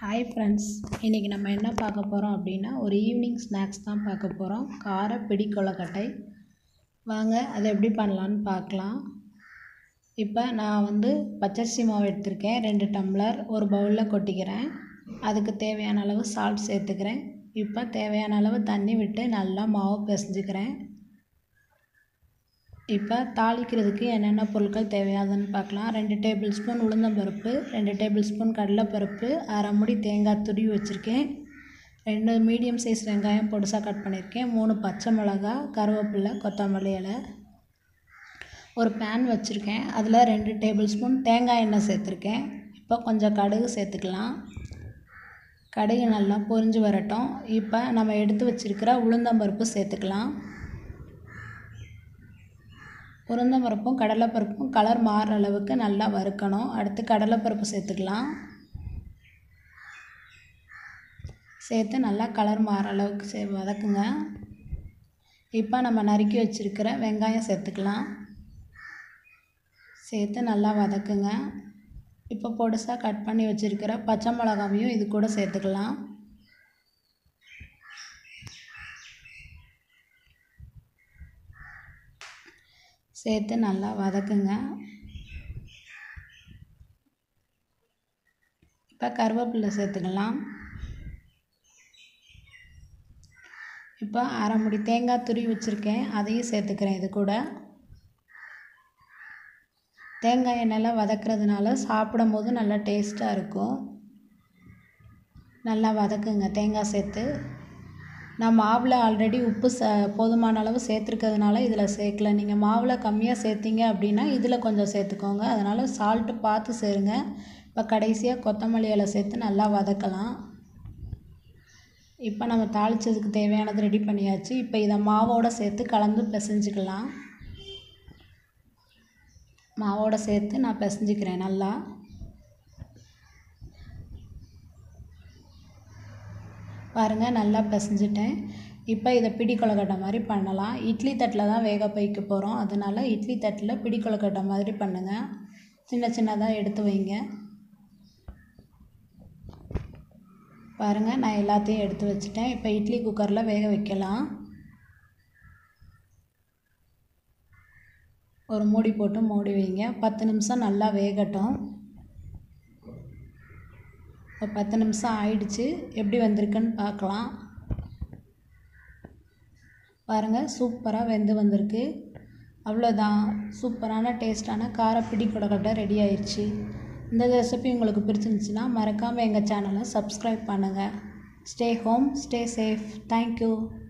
hi friends இன்றைக்கி நம்ம என்ன பார்க்க போகிறோம் அப்படின்னா ஒரு ஈவினிங் ஸ்நாக்ஸ் தான் பார்க்க போகிறோம் கார பிடி கொழுக்கட்டை வாங்க அதை எப்படி பண்ணலான்னு பார்க்கலாம் இப்போ நான் வந்து பச்சரிசி மாவு எடுத்திருக்கேன் ரெண்டு டம்ளர் ஒரு பவுலில் கொட்டிக்கிறேன் அதுக்கு தேவையான அளவு சால்ட் சேர்த்துக்கிறேன் இப்போ தேவையான அளவு தண்ணி விட்டு நல்லா மாவு பிசைஞ்சுக்கிறேன் இப்போ தாளிக்கிறதுக்கு என்னென்ன பொருட்கள் தேவையாதுன்னு பார்க்கலாம் ரெண்டு டேபிள் ஸ்பூன் உளுந்தம்பருப்பு ரெண்டு டேபிள் ஸ்பூன் கடலைப்பருப்பு அரை முடி தேங்காய் துருவி வச்சுருக்கேன் ரெண்டு மீடியம் சைஸ் வெங்காயம் பொடுசாக கட் பண்ணியிருக்கேன் மூணு பச்சை மிளகா கருவேப்பிலை கொத்தமல்லி இலை ஒரு பேன் வச்சுருக்கேன் அதில் ரெண்டு டேபிள் ஸ்பூன் தேங்காய் எண்ணெய் சேர்த்துருக்கேன் இப்போ கொஞ்சம் கடுகு சேர்த்துக்கலாம் கடுகு நல்லா பொரிஞ்சு வரட்டும் இப்போ நம்ம எடுத்து வச்சுருக்கிற உளுந்தம்பருப்பு சேர்த்துக்கலாம் உளுந்தம்பருப்பும் கடலைப்பருப்பும் கலர் மாறுற அளவுக்கு நல்லா வறுக்கணும் அடுத்து கடலைப்பருப்பு சேர்த்துக்கலாம் சேர்த்து நல்லா கலர் மாறுற அளவுக்கு சே வதக்குங்க இப்போ நம்ம நறுக்கி வச்சுருக்கிற வெங்காயம் சேர்த்துக்கலாம் சேர்த்து நல்லா வதக்குங்க இப்போ பொடுசாக கட் பண்ணி வச்சுருக்கிற பச்சை மிளகாவையும் இது கூட சேர்த்துக்கலாம் சேர்த்து நல்லா வதக்குங்க இப்போ கருவேப்பிலை சேர்த்துக்கலாம் இப்போ அரை முடி தேங்காய் துருவி வச்சுருக்கேன் அதையும் சேர்த்துக்கிறேன் இது கூட தேங்காய் எண்ணெயில் வதக்கிறதுனால சாப்பிடும் போது நல்லா டேஸ்ட்டாக இருக்கும் நல்லா வதக்குங்க தேங்காய் சேர்த்து நான் மாவில் ஆல்ரெடி உப்பு ச போதுமான அளவு சேர்த்துருக்கிறதுனால இதில் சேர்க்கல நீங்கள் மாவில் கம்மியாக சேர்த்திங்க அப்படின்னா இதில் கொஞ்சம் சேர்த்துக்கோங்க அதனால் சால்ட்டு பார்த்து சேருங்க இப்போ கடைசியாக கொத்தமல்லி இலை சேர்த்து நல்லா வதக்கலாம் இப்போ நம்ம தாளித்ததுக்கு தேவையானது ரெடி பண்ணியாச்சு இப்போ இதை மாவோடு சேர்த்து கலந்து பிசைஞ்சிக்கலாம் மாவோடு சேர்த்து நான் பிசைஞ்சிக்கிறேன் நல்லா பாருங்கள் நல்லா பிசைஞ்சிட்டேன் இப்போ இதை பிடி கொழுக்கட்டை மாதிரி பண்ணலாம் இட்லி தட்டில் தான் வேக வைக்க போகிறோம் அதனால் இட்லி தட்டில் பிடி கொழுக்கட்டை மாதிரி பண்ணுங்கள் சின்ன சின்னதாக எடுத்து வைங்க பாருங்கள் நான் எல்லாத்தையும் எடுத்து வச்சுட்டேன் இப்போ இட்லி குக்கரில் வேக வைக்கலாம் ஒரு மூடி போட்டு மூடி வைங்க பத்து நிமிஷம் நல்லா வேகட்டும் இப்போ பத்து நிமிஷம் ஆயிடுச்சு எப்படி வந்திருக்குன்னு பார்க்கலாம் பாருங்கள் சூப்பராக வெந்து வந்திருக்கு அவ்வளோதான் சூப்பரான டேஸ்டான கார பிடி கொழுக்கட்டை ரெடி ஆயிடுச்சு இந்த ரெசிபி உங்களுக்கு பிடிச்சிருந்துச்சின்னா மறக்காமல் எங்கள் சேனலை சப்ஸ்கிரைப் பண்ணுங்கள் stay home stay safe thank you